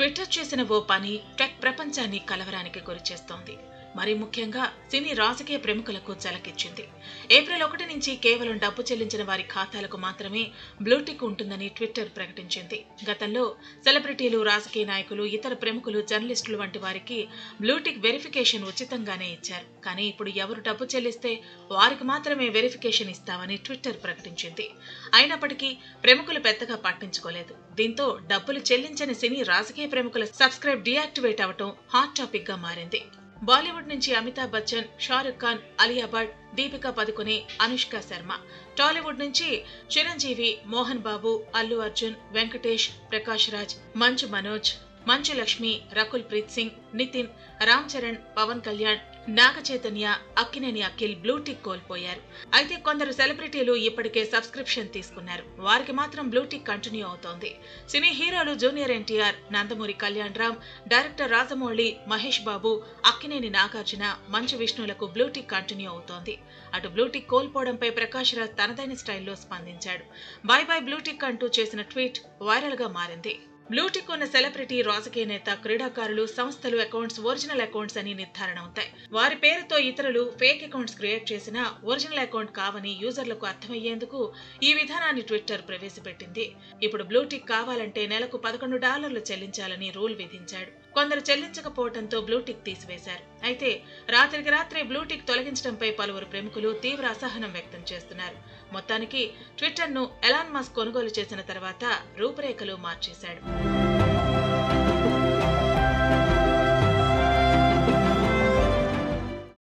Twitter చేసిన ఓ పని tech ప్రపంచాన్ని కలవరానికి గురిచేస్తోంది మరి ముఖ్యంగా సినీ రాజకీయ ప్రముఖులకు చలకిచ్చింది ఏప్రిల్ ఒకటి నుంచి కేవలం డబ్బు చెల్లించిన వారి ఖాతాలకు మాత్రమే బ్లూటిక్ ఉంటుందని ట్విట్టర్ ప్రకటించింది గతంలో సెలబ్రిటీలు రాజకీయ నాయకులు ఇతర ప్రముఖులు జర్నలిస్టులు వంటి వారికి బ్లూటిక్ వెరిఫికేషన్ ఉచితంగానే ఇచ్చారు కానీ ఇప్పుడు ఎవరు డబ్బు చెల్లిస్తే వారికి మాత్రమే వెరిఫికేషన్ ఇస్తామని ట్విట్టర్ ప్రకటించింది అయినప్పటికీ ప్రముఖులు పెద్దగా పట్టించుకోలేదు దీంతో డబ్బులు చెల్లించని సినీ రాజకీయ ప్రముఖుల సబ్స్క్రైబ్ డియాక్టివేట్ అవటం హాట్ టాపిక్ గా మారింది బాలీవుడ్ నుంచి అమితాబ్ బచ్చన్ షారుఖ్ ఖాన్ అలియా భట్ దీపికా పదుకునే అనుష్క శర్మ టాలీవుడ్ నుంచి చిరంజీవి మోహన్ బాబు అల్లు అర్జున్ వెంకటేష్ ప్రకాష్ రాజ్ మంచు మనోజ్ మంచు లక్ష్మి రకుల్ ప్రీత్ సింగ్ నితిన్ రామ్ చరణ్ పవన్ కళ్యాణ్ నాగ చైతన్య అక్కినేని అఖిల్ బ్లూటిక్ కోల్పోయారు అయితే కొందరు సెలబ్రిటీలు ఇప్పటికే సబ్స్క్రిప్షన్ తీసుకున్నారు వారికి మాత్రం బ్లూటిక్ కంటిన్యూ అవుతోంది సినీ హీరోలు junior NTR Nandamuri Kalyan Ram director Rajamouli Mahesh Babu Akkineni Nagarjuna Manchu విష్ణులకు బ్లూటిక్ కంటిన్యూ అవుతోంది అటు బ్లూటిక్ కోల్పోవడంపై ప్రకాష్ రాజ్ తనదైన స్టైల్లో స్పందించాడు బై బై బ్లూటిక్ అంటూ చేసిన ట్వీట్ వైరల్ గా మారింది బ్లూటిక్ ఉన్న సెలబ్రిటీ రాజకీయ నేత క్రీడాకారులు సంస్థలు అకౌంట్స్ ఒరిజినల్ అకౌంట్స్ అని నిర్ధారణ అవుతాయి వారి పేరుతో ఇతరులు ఫేక్ అకౌంట్స్ క్రియేట్ చేసినా ఒరిజినల్ అకౌంట్ కావని యూజర్లకు అర్థమయ్యేందుకు ఈ విధానాన్ని ట్విట్టర్ ప్రవేశపెట్టింది ఇప్పుడు బ్లూటిక్ కావాలంటే నెలకు పదకొండు డాలర్లు చెల్లించాలని రూల్ విధించాడు కొందరు చెల్లించకపోవడంతో బ్లూటిక్ తీసివేశారు అయితే రాత్రికి రాత్రే బ్లూటిక్ తొలగించడంపై పలువురు ప్రముఖులు తీవ్ర అసహనం వ్యక్తం చేస్తున్నారు మొత్తానికి ట్విట్టర్ను ఎలాన్ మస్క్ కొనుగోలు చేసిన తర్వాత రూపురేఖలు మార్చేశాడు